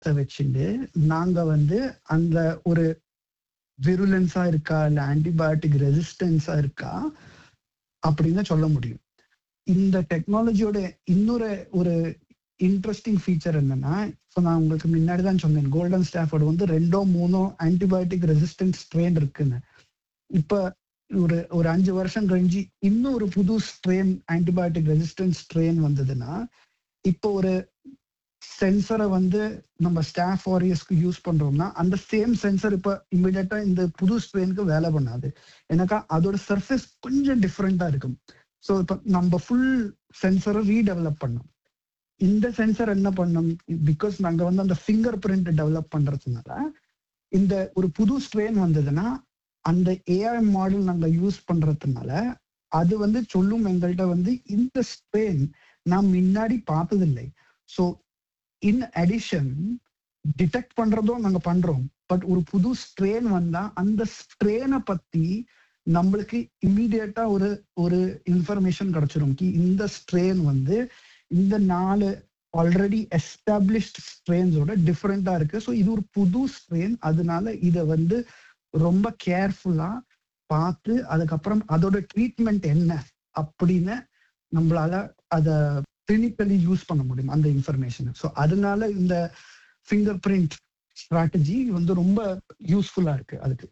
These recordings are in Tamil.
வச்சுட்டு நாங்க வந்து அந்த ஒரு விருலன்ஸா இருக்கா இல்ல ஆன்டிபயோட்டிக் ரெசிஸ்டன்ஸா இருக்கா அப்படின்னு சொல்ல முடியும் இந்த டெக்னாலஜியோட இன்னொரு ஒரு இன்ட்ரெஸ்டிங் ஃபீச்சர் என்னன்னா இப்போ நான் உங்களுக்கு முன்னாடி தான் சொன்னேன் கோல்டன் ஸ்டாஃபோர்டு வந்து ரெண்டோ மூணோ ஆன்டிபயோட்டிக் ரெசிஸ்டன்ஸ் ஸ்ட்ரெயின் இருக்குன்னு இப்ப ஒரு ஒரு அஞ்சு வருஷம் கழிஞ்சு இன்னும் ஒரு புது ஸ்ட்ரெயின் ஆன்டிபயோட்டிக் ரெசிஸ்டன்ஸ் ஸ்ட்ரெயின் வந்ததுன்னா இப்போ ஒரு சென்சரை வந்து நம்ம ஸ்டாஃப் வாரியர்ஸ்க்கு யூஸ் பண்றோம்னா அந்த சேம் சென்சர் இப்போ இமிடியட்டா இந்த புது ஸ்ட்ரெயினுக்கு வேலை பண்ணாது எனக்கா அதோட சர்ஃபேஸ் கொஞ்சம் டிஃப்ரெண்டா இருக்கும் ஸோ இப்போ நம்ம ஃபுல் சென்சரை ரீடெவலப் பண்ணோம் இந்த சென்சர் என்ன பண்ணும் பிகாஸ் நாங்க வந்து அந்த ஃபிங்கர் பிரிண்ட் டெவலப் பண்றதுனால இந்த ஒரு புது ஸ்ட்ரெயின் வந்ததுன்னா அந்த ஏஐ மாடல் நாங்க யூஸ் பண்றதுனால அது வந்து சொல்லும் எங்கள்கிட்ட வந்து இந்த ஸ்ட்ரெயின் நான் முன்னாடி பார்த்ததில்லை ஸோ இன் அடிஷன் டிடெக்ட் பண்றதும் நாங்க பண்றோம் பட் ஒரு புது ஸ்ட்ரெயின் வந்தா அந்த ஸ்ட்ரெயினை பத்தி நம்மளுக்கு இம்மீடியட்டா ஒரு ஒரு இன்ஃபர்மேஷன் கிடைச்சிரும் கி இந்த ஸ்ட்ரெயின் வந்து இந்த நாலு ஆல்ரெடி எஸ்டாப்ளிஷ்ட் ஸ்ட்ரெயின்ஸோட டிஃப்ரெண்டா இருக்கு ஸோ இது ஒரு புது ஸ்ட்ரெயின் அதனால இதை வந்து ரொம்ப கேர்ஃபுல்லா பார்த்து அதுக்கப்புறம் அதோட ட்ரீட்மெண்ட் என்ன அப்படின்னு நம்மளால அதை கிளினிக்கலி யூஸ் பண்ண முடியும் அந்த இன்ஃபர்மேஷனை ஸோ அதனால இந்த ஃபிங்கர் பிரிண்ட் ஸ்ட்ராட்டஜி வந்து ரொம்ப யூஸ்ஃபுல்லா இருக்கு அதுக்கு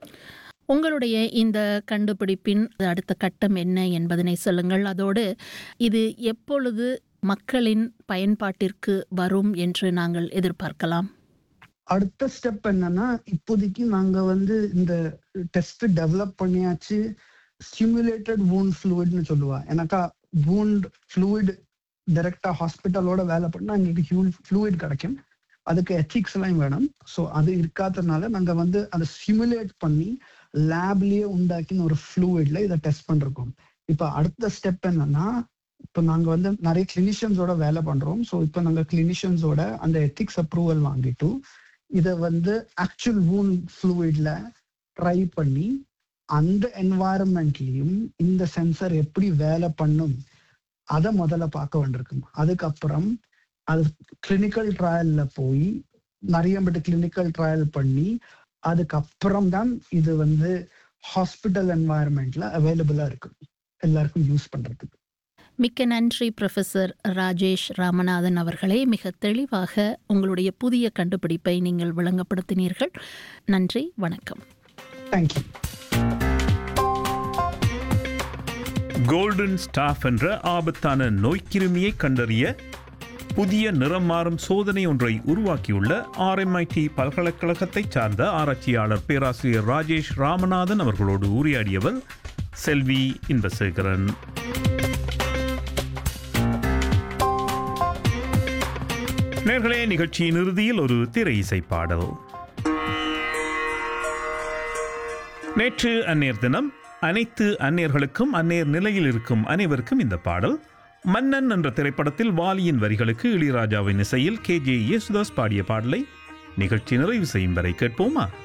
உங்களுடைய இந்த கண்டுபிடிப்பின் அடுத்த கட்டம் என்ன என்பதனை சொல்லுங்கள் அதோடு இது எப்பொழுது மக்களின் பயன்பாட்டிற்கு வரும் என்று நாங்கள் எதிர்பார்க்கலாம் அடுத்த ஸ்டெப் என்னன்னா இப்போதைக்கு நாங்க வந்து இந்த டெஸ்ட் டெவலப் பண்ணியாச்சு ஸ்டிமுலேட்டட் wound ஃப்ளூயிட்னு சொல்லுவா எனக்கா wound ஃப்ளூயிட் டைரக்டா ஹாஸ்பிட்டலோட வேலை பண்ணா எங்களுக்கு ஃப்ளூயிட் கிடைக்கும் அதுக்கு எத்திக்ஸ் எல்லாம் வேணும் ஸோ அது இருக்காதனால நாங்க வந்து அதை சிமுலேட் பண்ணி லேப்லயே உண்டாக்கின ஒரு ஃப்ளூயிட்ல இதை டெஸ்ட் பண்ணிருக்கோம் இப்போ அடுத்த ஸ்டெப் என்னன்னா இப்போ நாங்க வந்து நிறைய கிளினிஷியன்ஸோட வேலை பண்றோம் ஸோ இப்போ நாங்க கிளினிஷியன்ஸோட அந்த எத்திக்ஸ் அப்ரூவல் வாங்கிட்டு இதை வந்து ஆக்சுவல் wound ஃப்ளூயிட்ல ட்ரை பண்ணி அந்த என்வாயரன்மெண்ட்லயும் இந்த சென்சர் எப்படி வேலை பண்ணும் அதை முதல்ல பார்க்க வேண்டியிருக்கும் அதுக்கப்புறம் அது கிளினிக்கல் ட்ரையல்ல போய் நிறைய பட்டு கிளினிக்கல் ட்ரையல் பண்ணி அதுக்கப்புறம் தான் இது வந்து ஹாஸ்பிட்டல் என்வாயரன்மெண்ட்ல அவைலபிளா இருக்கும் எல்லாருக்கும் யூஸ் பண்றதுக்கு மிக்க நன்றி ப்ரொஃபசர் ராஜேஷ் ராமநாதன் அவர்களே மிக தெளிவாக உங்களுடைய புதிய கண்டுபிடிப்பை நீங்கள் விளங்கப்படுத்தினீர்கள் நன்றி வணக்கம் தேங்க்யூ கோல்டன் ஸ்டாஃப் என்ற ஆபத்தான நோய்க்கிருமியை கண்டறிய புதிய நிறம் மாறும் சோதனை ஒன்றை உருவாக்கியுள்ள ஆர்எம்ஐடி பல்கலைக்கழகத்தைச் சார்ந்த ஆராய்ச்சியாளர் பேராசிரியர் ராஜேஷ் ராமநாதன் அவர்களோடு உரையாடியவர் செல்வி இன்பசேகரன் நேர்களே நிகழ்ச்சியின் இறுதியில் ஒரு திரை இசை பாடல் நேற்று அந்நேர் தினம் அனைத்து அந்நேர்களுக்கும் அந்நேர் நிலையில் இருக்கும் அனைவருக்கும் இந்த பாடல் மன்னன் என்ற திரைப்படத்தில் வாலியின் வரிகளுக்கு இளையராஜாவின் இசையில் கே ஜே யேசுதாஸ் பாடிய பாடலை நிகழ்ச்சி நிறைவு செய்யும் வரை கேட்போமா